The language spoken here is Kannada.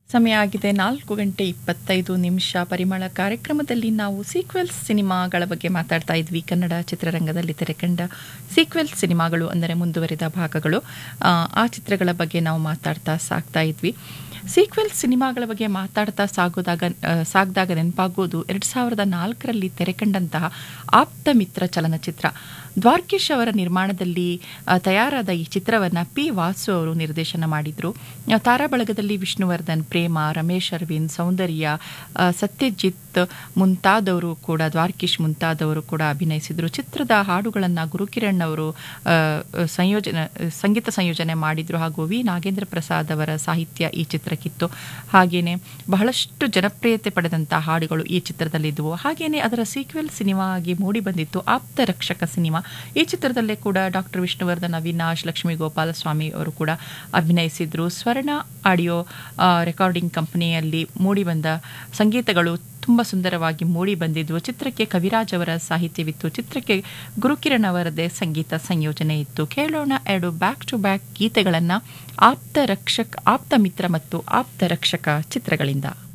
ಸಮಯ ಆಗಿದೆ ನಾಲ್ಕು ಗಂಟೆ ಇಪ್ಪತ್ತೈದು ನಿಮಿಷ ಪರಿಮಳ ಕಾರ್ಯಕ್ರಮದಲ್ಲಿ ನಾವು ಸೀಕ್ವೆಲ್ಸ್ ಸಿನಿಮಾಗಳ ಬಗ್ಗೆ ಮಾತಾಡ್ತಾ ಇದ್ವಿ ಕನ್ನಡ ಚಿತ್ರರಂಗದಲ್ಲಿ ತೆರೆಕಂಡ ಸೀಕ್ವೆಲ್ಸ್ ಸಿನಿಮಾಗಳು ಅಂದರೆ ಮುಂದುವರಿದ ಭಾಗಗಳು ಆ, ಆ ಚಿತ್ರಗಳ ಬಗ್ಗೆ ನಾವು ಮಾತಾಡ್ತಾ ಸಾಕ್ತಾ ಇದ್ವಿ ಸೀಕ್ವೆಲ್ ಸಿನಿಮಾಗಳ ಬಗ್ಗೆ ಮಾತಾಡ್ತಾ ಸಾಗೋದಾಗ ಆ, ಸಾಗ್ದಾಗ ನೆನಪಾಗೋದು ಎರಡು ಸಾವಿರದ ನಾಲ್ಕರಲ್ಲಿ ತೆರೆಕಂಡಂತಹ ಆಪ್ತ ಮಿತ್ರ ಚಲನಚಿತ್ರ ದ್ವಾರ್ಕೀಶ್ ಅವರ ನಿರ್ಮಾಣದಲ್ಲಿ ಆ, ತಯಾರಾದ ಈ ಚಿತ್ರವನ್ನು ಪಿ ವಾಸು ಅವರು ನಿರ್ದೇಶನ ಮಾಡಿದ್ರು ಆ, ತಾರಾ ಬಳಗದಲ್ಲಿ ವಿಷ್ಣುವರ್ಧನ್ ಪ್ರೇಮ ರಮೇಶ್ ಅರವಿಂದ್ ಸೌಂದರ್ಯ ಆ, ಸತ್ಯಜಿತ್ ಮುಂತಾದವರು ಕೂಡ ದ್ವಾರ್ಕೀಶ್ ಮುಂತಾದವರು ಕೂಡ ಅಭಿನಯಿಸಿದ್ರು ಚಿತ್ರದ ಹಾಡುಗಳನ್ನು ಗುರುಕಿರಣ್ ಅವರು ಆ, ಸಂಯೋಜನೆ ಸಂಗೀತ ಸಂಯೋಜನೆ ಮಾಡಿದ್ರು ಹಾಗೂ ವಿ ನಾಗೇಂದ್ರ ಪ್ರಸಾದ್ ಅವರ ಸಾಹಿತ್ಯ ಈ ಚಿತ್ರಕ್ಕಿತ್ತು ಹಾಗೇನೆ ಬಹಳಷ್ಟು ಜನಪ್ರಿಯತೆ ಪಡೆದಂಥ ಹಾಡುಗಳು ಈ ಚಿತ್ರದಲ್ಲಿದ್ದವು ಹಾಗೇನೆ ಅದರ ಸೀಕ್ವೆಲ್ ಸಿನಿಮಾ ಆಗಿ ಮೂಡಿ ಬಂದಿತ್ತು ಆಪ್ತ ರಕ್ಷಕ ಸಿನಿಮಾ ಈ ಚಿತ್ರದಲ್ಲೇ ಕೂಡ ಡಾಕ್ಟರ್ ವಿಷ್ಣುವರ್ಧನ್ ಅವಿನಾಶ್ ಲಕ್ಷ್ಮೀ ಗೋಪಾಲಸ್ವಾಮಿ ಅವರು ಕೂಡ ಅಭಿನಯಿಸಿದ್ರು ಸ್ವರ್ಣ ಆಡಿಯೋ ಆ, ರೆಕಾರ್ಡಿಂಗ್ ಕಂಪನಿಯಲ್ಲಿ ಮೂಡಿಬಂದ ಸಂಗೀತಗಳು ತುಂಬ ಸುಂದರವಾಗಿ ಮೂಡಿ ಬಂದಿದ್ವು ಚಿತ್ರಕ್ಕೆ ಕವಿರಾಜ್ ಅವರ ಸಾಹಿತ್ಯವಿತ್ತು ಚಿತ್ರಕ್ಕೆ ಗುರುಕಿರಣ್ ಅವರದೇ ಸಂಗೀತ ಸಂಯೋಜನೆ ಇತ್ತು ಕೇಳೋಣ ಎರಡು ಬ್ಯಾಕ್ ಟು ಬ್ಯಾಕ್ ಗೀತೆಗಳನ್ನು ಆಪ್ತ ರಕ್ಷಕ್ ಆಪ್ತ ಮಿತ್ರ ಮತ್ತು ಆಪ್ತ ರಕ್ಷಕ ಚಿತ್ರಗಳಿಂದ